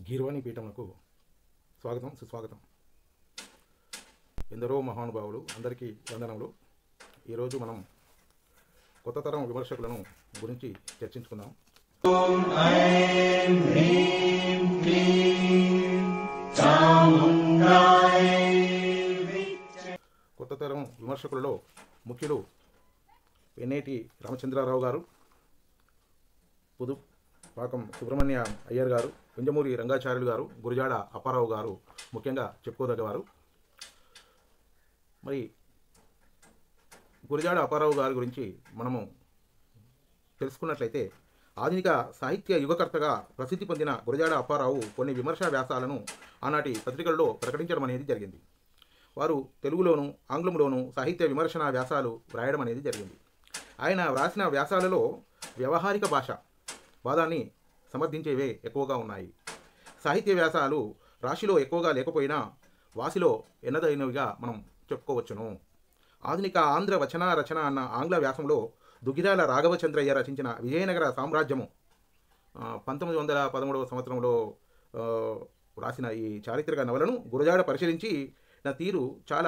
గీర్వాణి పీఠములకు స్వాగతం సుస్వాగతం ఎందరో మహానుభావులు అందరికీ వందనములు ఈరోజు మనం కొత్త తరం విమర్శకులను గురించి చర్చించుకుందాం కొత్త తరం విమర్శకులలో ముఖ్యులు ఎన్ఐటి రామచంద్రారావు గారు పుదు పాకం సుబ్రహ్మణ్య అయ్యర్ గారు పింజమూరి రంగాచార్యులు గారు గురజాడ అప్పారావు గారు ముఖ్యంగా చెప్పుకోదగ్గవారు మరి గురజాడ అప్పారావు గారి గురించి మనము తెలుసుకున్నట్లయితే ఆధునిక సాహిత్య యుగకర్తగా ప్రసిద్ధి పొందిన గురజాడ అప్పారావు కొన్ని విమర్శా వ్యాసాలను ఆనాటి పత్రికల్లో ప్రకటించడం అనేది జరిగింది వారు తెలుగులోను ఆంగ్లంలోను సాహిత్య విమర్శన వ్యాసాలు వ్రాయడం అనేది జరిగింది ఆయన వ్రాసిన వ్యాసాలలో వ్యవహారిక భాష వాదాన్ని సమర్థించేవే ఎక్కువగా ఉన్నాయి సాహిత్య వ్యాసాలు రాశిలో ఎక్కువగా లేకపోయినా వాసిలో ఎన్నదైనవిగా మనం చెప్పుకోవచ్చును ఆధునిక ఆంధ్ర వచన రచన అన్న ఆంగ్ల వ్యాసంలో దుగ్గిరాల రాఘవచంద్రయ్య రచించిన విజయనగర సామ్రాజ్యము ఆ, పంతొమ్మిది వందల పదమూడవ సంవత్సరంలో ఆ, రాసిన ఈ చారిత్రక నవలను గురజాడ పరిశీలించి నా తీరు చాలా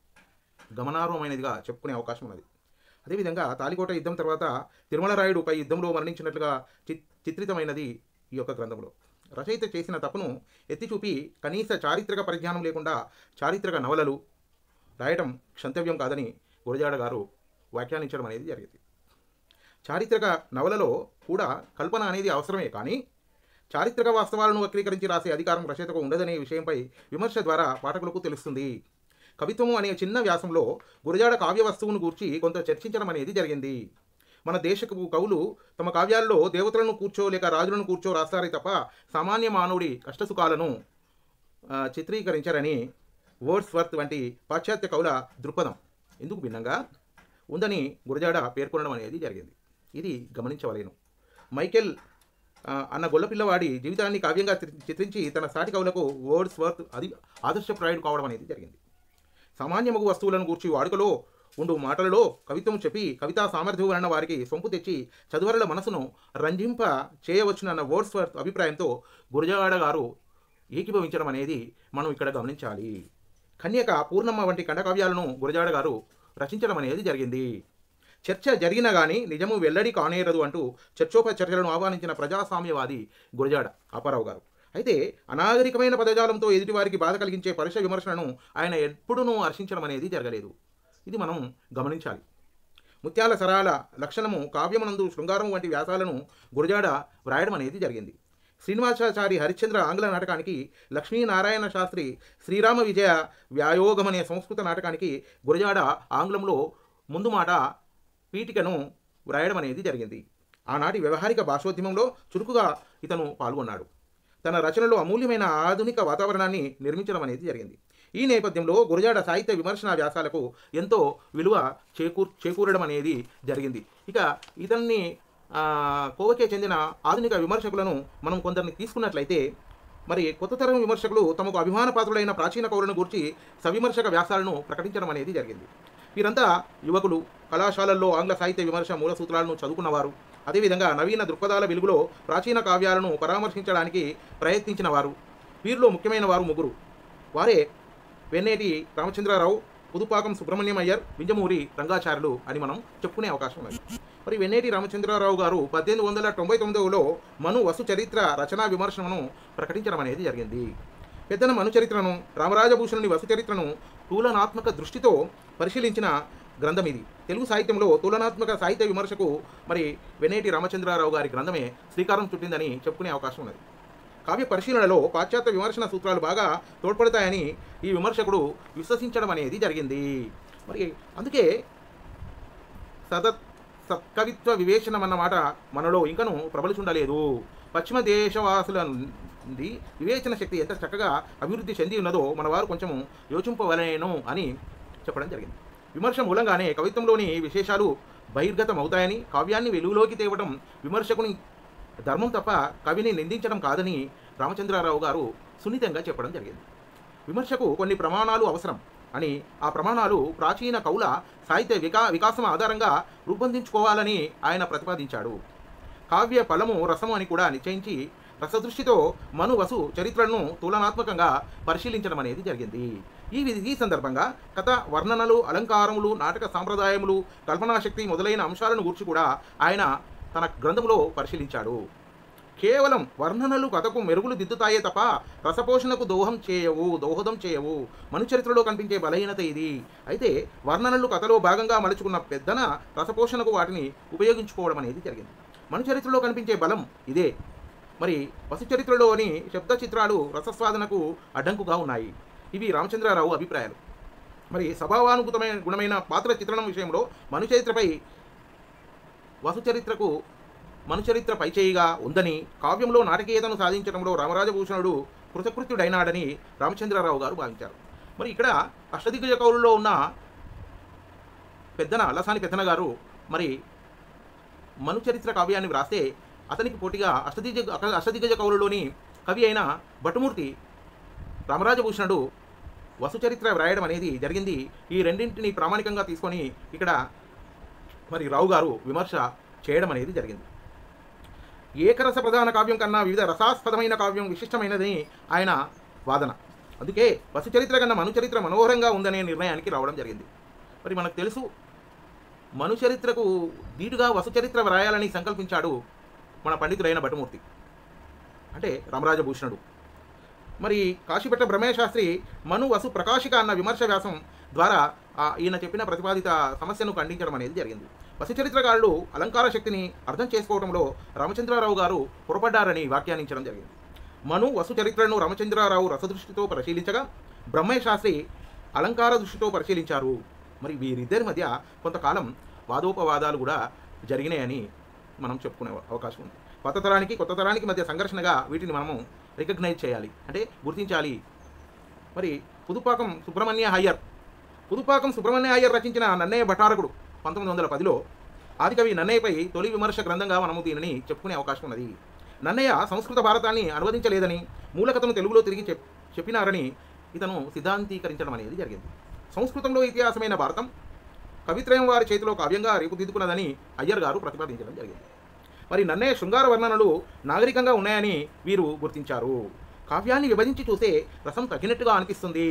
గమనార్హమైనదిగా చెప్పుకునే అవకాశం ఉన్నది అదేవిధంగా తాలికోట యుద్ధం తర్వాత తిరుమలరాయుడుపై యుద్ధంలో మరణించినట్లుగా చి- చిత్రితమైనది ఈ యొక్క గ్రంథంలో రచయిత చేసిన తప్పును ఎత్తి చూపి కనీస చారిత్రక పరిజ్ఞానం లేకుండా చారిత్రక నవలలు రాయటం క్షంతవ్యం కాదని గురజాడ గారు వ్యాఖ్యానించడం అనేది జరిగింది చారిత్రక నవలలో కూడా కల్పన అనేది అవసరమే కానీ చారిత్రక వాస్తవాలను వక్రీకరించి రాసే అధికారం రచయితకు ఉండదనే విషయంపై విమర్శ ద్వారా పాఠకులకు తెలుస్తుంది కవిత్వము అనే చిన్న వ్యాసంలో గురజాడ కావ్య వస్తువును గూర్చి కొంత చర్చించడం అనేది జరిగింది మన దేశపు కవులు తమ కావ్యాల్లో దేవతలను కూర్చో లేక రాజులను కూర్చో రాస్తారే తప్ప సామాన్య మానవుడి కష్టసుఖాలను ఆ, చిత్రీకరించారని వర్డ్స్ వర్త్ వంటి పాశ్చాత్య కవుల దృక్పథం ఎందుకు భిన్నంగా ఉందని గురజాడ పేర్కొనడం అనేది జరిగింది ఇది గమనించవలేను మైకెల్ ఆ, అన్న గొల్లపిల్లవాడి జీవితాన్ని కావ్యంగా చిత్రి- చిత్రించి తన సాటి కవులకు వర్డ్స్ వర్త్ అది ఆదర్శప్రాయుడు కావడం అనేది జరిగింది సామాన్యమగు వస్తువులను గూర్చి వాడుకలో ఉండు మాటలలో కవిత్వం చెప్పి కవితా సామర్థ్యం వలన వారికి సొంపు తెచ్చి చదువరుల మనసును రంజింప చేయవచ్చునన్న వర్డ్స్ వర్త్ అభిప్రాయంతో గురజాడ గారు ఏకీభవించడం అనేది మనం ఇక్కడ గమనించాలి కన్యక పూర్ణమ్మ వంటి ఖండకావ్యాలను గురజాడ గారు రచించడం అనేది జరిగింది చర్చ జరిగినా కానీ నిజము వెల్లడి కానేరదు అంటూ చర్చోప చర్చలను ఆహ్వానించిన ప్రజాస్వామ్యవాది గురజాడ అప్పారావు గారు అయితే అనాగరికమైన పదజాలంతో ఎదుటివారికి బాధ కలిగించే పరుష విమర్శలను ఆయన ఎప్పుడూ హర్షించడం అనేది జరగలేదు ఇది మనం గమనించాలి ముత్యాల సరాల లక్షణము కావ్యమునందు శృంగారం వంటి వ్యాసాలను గురజాడ వ్రాయడం అనేది జరిగింది శ్రీనివాసాచారి హరిశ్చంద్ర ఆంగ్ల నాటకానికి లక్ష్మీనారాయణ శాస్త్రి శ్రీరామ విజయ వ్యాయోగం అనే సంస్కృత నాటకానికి గురజాడ ఆంగ్లంలో ముందు మాట పీఠికను వ్రాయడం అనేది జరిగింది ఆనాటి వ్యవహారిక భాషోద్యమంలో చురుకుగా ఇతను పాల్గొన్నాడు తన రచనలో అమూల్యమైన ఆధునిక వాతావరణాన్ని నిర్మించడం అనేది జరిగింది ఈ నేపథ్యంలో గురజాడ సాహిత్య విమర్శన వ్యాసాలకు ఎంతో విలువ చేకూర్ చేకూరడం అనేది జరిగింది ఇక ఇతన్ని ఆ, కోవకే చెందిన ఆధునిక విమర్శకులను మనం కొందరిని తీసుకున్నట్లయితే మరి కొత్త తరం విమర్శకులు తమకు అభిమాన పాత్రులైన ప్రాచీన కవులను గురించి సవిమర్శక వ్యాసాలను ప్రకటించడం అనేది జరిగింది వీరంతా యువకులు కళాశాలల్లో ఆంగ్ల సాహిత్య విమర్శ మూల సూత్రాలను చదువుకున్నవారు అదేవిధంగా నవీన దృక్పథాల వెలుగులో ప్రాచీన కావ్యాలను పరామర్శించడానికి ప్రయత్నించిన వారు వీరిలో ముఖ్యమైన వారు ముగ్గురు వారే వెన్నేటి రామచంద్రారావు పుదుపాకం సుబ్రహ్మణ్యం అయ్యర్ వింజమూరి రంగాచార్యులు అని మనం చెప్పుకునే అవకాశం ఉన్నది మరి వెన్నేటి రామచంద్రారావు గారు పద్దెనిమిది వందల తొంభై తొమ్మిదిలో మను వసు చరిత్ర రచనా విమర్శనను ప్రకటించడం అనేది జరిగింది పెద్దన మను చరిత్రను రామరాజభూషణుని వసు చరిత్రను తులనాత్మక దృష్టితో పరిశీలించిన గ్రంథం ఇది తెలుగు సాహిత్యంలో తులనాత్మక సాహిత్య విమర్శకు మరి వెనేటి రామచంద్రారావు గారి గ్రంథమే శ్రీకారం చుట్టిందని చెప్పుకునే అవకాశం ఉన్నది కావ్య పరిశీలనలో పాశ్చాత్య విమర్శన సూత్రాలు బాగా తోడ్పడతాయని ఈ విమర్శకుడు విశ్వసించడం అనేది జరిగింది మరి అందుకే సద సత్కవిత్వ వివేచనం అన్నమాట మనలో ఇంకను ప్రబలుచుండలేదు పశ్చిమ దేశవాసుల నుండి వివేచన శక్తి ఎంత చక్కగా అభివృద్ధి చెంది ఉన్నదో మన వారు కొంచెము యోచింపవలేను అని చెప్పడం జరిగింది విమర్శ మూలంగానే కవిత్వంలోని విశేషాలు బహిర్గతం అవుతాయని కావ్యాన్ని వెలుగులోకి తేవడం విమర్శకుని ధర్మం తప్ప కవిని నిందించడం కాదని రామచంద్రారావు గారు సున్నితంగా చెప్పడం జరిగింది విమర్శకు కొన్ని ప్రమాణాలు అవసరం అని ఆ ప్రమాణాలు ప్రాచీన కవుల సాహిత్య వికా వికాసం ఆధారంగా రూపొందించుకోవాలని ఆయన ప్రతిపాదించాడు కావ్య ఫలము రసము అని కూడా నిశ్చయించి రసదృష్టితో మను వసు చరిత్రలను తులనాత్మకంగా పరిశీలించడం అనేది జరిగింది ఈ వి- ఈ సందర్భంగా కథ వర్ణనలు అలంకారములు నాటక సాంప్రదాయములు కల్పనాశక్తి మొదలైన అంశాలను గురించి కూడా ఆయన తన గ్రంథంలో పరిశీలించాడు కేవలం వర్ణనలు కథకు మెరుగులు దిద్దుతాయే తప్ప రసపోషణకు దోహం చేయవు దోహదం చేయవు మనుచరిత్రలో కనిపించే బలహీనత ఇది అయితే వర్ణనలు కథలో భాగంగా మలుచుకున్న పెద్దన రసపోషణకు వాటిని ఉపయోగించుకోవడం అనేది జరిగింది మనుచరిత్రలో కనిపించే బలం ఇదే మరి వసుచరిత్రలోని శబ్ద చిత్రాలు రసస్వాదనకు అడ్డంకుగా ఉన్నాయి ఇవి రామచంద్రారావు అభిప్రాయాలు మరి స్వభావానుభూతమైన గుణమైన పాత్ర చిత్రణం విషయంలో మనుచరిత్రపై వసుచరిత్రకు మనుచరిత్ర పైచేయిగా ఉందని కావ్యంలో నాటకీయతను సాధించడంలో రామరాజభూషణుడు కృతకృత్యుడైనాడని రామచంద్రరావు గారు భావించారు మరి ఇక్కడ అష్టదిగ్గజ కవులలో ఉన్న పెద్దన అల్లసాని పెద్దన గారు మరి మనుచరిత్ర కావ్యాన్ని వ్రాస్తే అతనికి పోటీగా అష్టదిగ్గజ అష్టదిగ్గజ కవులలోని కవి అయిన భట్టుమూర్తి రామరాజభూషణుడు వసుచరిత్ర వ్రాయడం అనేది జరిగింది ఈ రెండింటిని ప్రామాణికంగా తీసుకొని ఇక్కడ మరి రావు గారు విమర్శ చేయడం అనేది జరిగింది ఏకరస ప్రధాన కావ్యం కన్నా వివిధ రసాస్పదమైన కావ్యం విశిష్టమైనదని ఆయన వాదన అందుకే వసుచరిత్ర కన్నా మనుచరిత్ర మనోహరంగా ఉందనే నిర్ణయానికి రావడం జరిగింది మరి మనకు తెలుసు మనుచరిత్రకు ధీటుగా వసుచరిత్ర వ్రాయాలని సంకల్పించాడు మన పండితుడైన భట్టుమూర్తి అంటే రామరాజభూషణుడు మరి కాశీపట్ల బ్రహ్మశాస్త్రి మను వసు ప్రకాశిక అన్న విమర్శ వ్యాసం ద్వారా ఆ ఈయన చెప్పిన ప్రతిపాదిత సమస్యను ఖండించడం అనేది జరిగింది వసుచరిత్రకారులు అలంకార శక్తిని అర్థం చేసుకోవడంలో రామచంద్రారావు గారు పొరపడ్డారని వ్యాఖ్యానించడం జరిగింది మను వసు చరిత్రను రామచంద్రారావు రసదృష్టితో పరిశీలించగా బ్రహ్మయ్య శాస్త్రి అలంకార దృష్టితో పరిశీలించారు మరి వీరిద్దరి మధ్య కొంతకాలం వాదోపవాదాలు కూడా జరిగినాయని మనం చెప్పుకునే అవకాశం ఉంది కొత్త తరానికి కొత్త తరానికి మధ్య సంఘర్షణగా వీటిని మనము రికగ్నైజ్ చేయాలి అంటే గుర్తించాలి మరి పుదుపాకం సుబ్రహ్మణ్య అయ్యర్ పుదుపాకం సుబ్రహ్మణ్య అయ్యర్ రచించిన నన్నయ్య భటారకుడు పంతొమ్మిది వందల పదిలో ఆదికవి నన్నయ్యపై తొలి విమర్శ గ్రంథంగా మనము దీనిని చెప్పుకునే అవకాశం ఉన్నది నన్నయ్య సంస్కృత భారతాన్ని అనువదించలేదని మూలకథను తెలుగులో తిరిగి చెప్ చెప్పినారని ఇతను సిద్ధాంతీకరించడం అనేది జరిగింది సంస్కృతంలో ఇతిహాసమైన భారతం కవిత్రయం వారి చేతిలో కావ్యంగా రూపుదిద్దుకున్నదని అయ్యర్ గారు ప్రతిపాదించడం జరిగింది మరి నన్నయ్య శృంగార వర్ణనలు నాగరికంగా ఉన్నాయని వీరు గుర్తించారు కావ్యాన్ని విభజించి చూస్తే రసం తగినట్టుగా అనిపిస్తుంది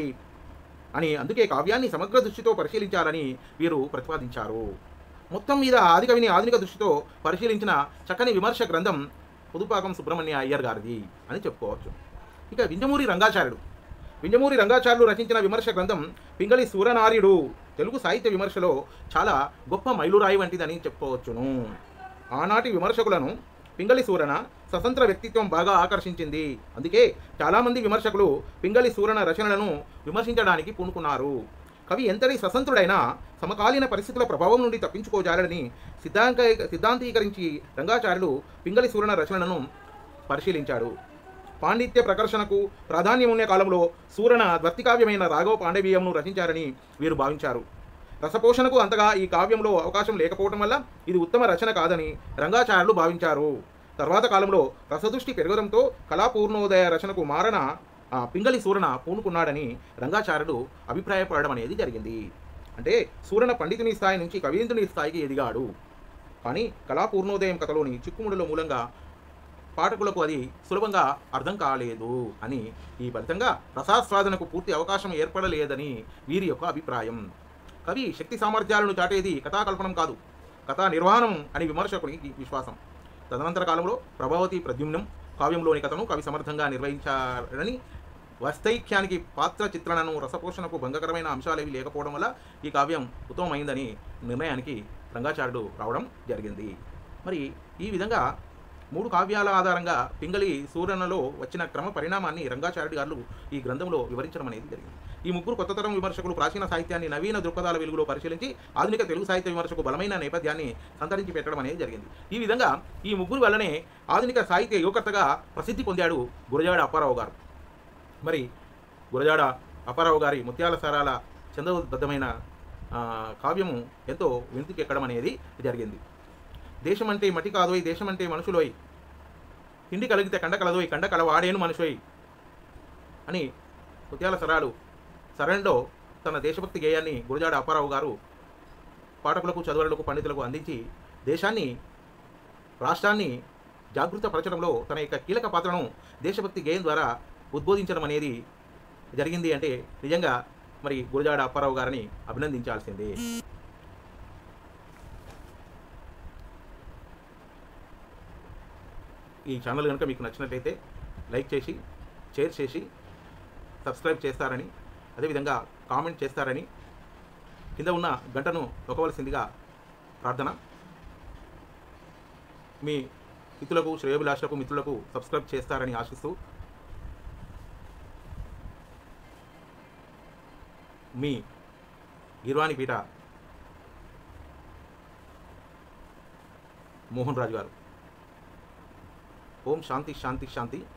అని అందుకే కావ్యాన్ని సమగ్ర దృష్టితో పరిశీలించాలని వీరు ప్రతిపాదించారు మొత్తం మీద ఆదికవిని ఆధునిక దృష్టితో పరిశీలించిన చక్కని విమర్శ గ్రంథం పుదుపాకం సుబ్రహ్మణ్య అయ్యర్ గారిది అని చెప్పుకోవచ్చు ఇక వింజమూరి రంగాచార్యుడు వింజమూరి రంగాచార్యులు రచించిన విమర్శ గ్రంథం పింగళి సూరనార్యుడు తెలుగు సాహిత్య విమర్శలో చాలా గొప్ప మైలురాయి వంటిదని చెప్పుకోవచ్చును ఆనాటి విమర్శకులను పింగళి సూరన స్వతంత్ర వ్యక్తిత్వం బాగా ఆకర్షించింది అందుకే చాలామంది విమర్శకులు పింగళి సూరన రచనలను విమర్శించడానికి పూనుకున్నారు కవి ఎంతటి స్వతంత్రుడైనా సమకాలీన పరిస్థితుల ప్రభావం నుండి తప్పించుకోజాలని సిద్ధాంత సిద్ధాంతీకరించి రంగాచార్యులు పింగళి సూరన రచనలను పరిశీలించాడు పాండిత్య ప్రకర్షణకు ప్రాధాన్యం ఉన్న కాలంలో సూరన ద్వర్తికావ్యమైన రాఘవ పాండవీయంను రచించారని వీరు భావించారు రసపోషణకు అంతగా ఈ కావ్యంలో అవకాశం లేకపోవడం వల్ల ఇది ఉత్తమ రచన కాదని రంగాచార్యులు భావించారు తర్వాత కాలంలో రసదృష్టి పెరగడంతో కళాపూర్ణోదయ రచనకు మారన ఆ, పింగళి సూరన పూనుకున్నాడని రంగాచార్యుడు అభిప్రాయపడడం అనేది జరిగింది అంటే సూరన పండితుని స్థాయి నుంచి కవీంద్రుని స్థాయికి ఎదిగాడు కానీ కళాపూర్ణోదయం కథలోని చిక్కుముడుల మూలంగా పాఠకులకు అది సులభంగా అర్థం కాలేదు అని ఈ ఫలితంగా రసాస్వాదనకు పూర్తి అవకాశం ఏర్పడలేదని వీరి యొక్క అభిప్రాయం కవి శక్తి సామర్థ్యాలను చాటేది కథాకల్పనం కాదు కథా నిర్వహణం అని విమర్శకునికి విశ్వాసం తదనంతర కాలంలో ప్రభావతి ప్రద్యుమ్నం కావ్యంలోని కథను కవి సమర్థంగా నిర్వహించారని వస్తైఖ్యానికి పాత్ర చిత్రణను రసపోషణకు భంగకరమైన అంశాలేవి లేకపోవడం వల్ల ఈ కావ్యం ఉత్తమమైందని నిర్ణయానికి రంగాచార్యుడు రావడం జరిగింది మరి ఈ విధంగా మూడు కావ్యాల ఆధారంగా పింగళి సూరనలో వచ్చిన క్రమ పరిణామాన్ని రంగాచార్యుడు గారు ఈ గ్రంథంలో వివరించడం అనేది జరిగింది ఈ ముగ్గురు కొత్త తరం విమర్శకులు ప్రాచీన సాహిత్యాన్ని నవీన దృక్పథాల వెలుగులో పరిశీలించి ఆధునిక తెలుగు సాహిత్య విమర్శకు బలమైన నేపథ్యాన్ని సంతరించి పెట్టడం అనేది జరిగింది ఈ విధంగా ఈ ముగ్గురు వల్లనే ఆధునిక సాహిత్య యువకర్తగా ప్రసిద్ధి పొందాడు గురజాడ అప్పారావు గారు మరి గురజాడ అప్పారావు గారి ముత్యాల సారాల చందబద్ధమైన ఆ, కావ్యము ఎంతో వెనుతికెక్కడం అనేది జరిగింది దేశం అంటే మటి కాదోయ్ దేశం అంటే మనుషులోయ్ తిండి కలిగితే కండ కలదోయ్ కండ కలవాడేను మనుషోయ్ అని ముత్యాల సరాలు సరణ్లో తన దేశభక్తి గేయాన్ని గురజాడ అప్పారావు గారు పాఠకులకు చదువులకు పండితులకు అందించి దేశాన్ని రాష్ట్రాన్ని జాగృతపరచడంలో తన యొక్క కీలక పాత్రను దేశభక్తి గేయం ద్వారా ఉద్బోధించడం అనేది జరిగింది అంటే నిజంగా మరి గురజాడ అప్పారావు గారిని అభినందించాల్సిందే ఈ ఛానల్ కనుక మీకు నచ్చినట్లయితే లైక్ చేసి షేర్ చేసి సబ్స్క్రైబ్ చేస్తారని అదేవిధంగా కామెంట్ చేస్తారని కింద ఉన్న గంటను నొక్కవలసిందిగా ప్రార్థన మీ మిత్రులకు శ్రేయోభిలాషులకు మిత్రులకు సబ్స్క్రైబ్ చేస్తారని ఆశిస్తూ మీ గిర్వాణిపీఠ మోహన్ రాజు గారు ఓం శాంతి శాంతి శాంతి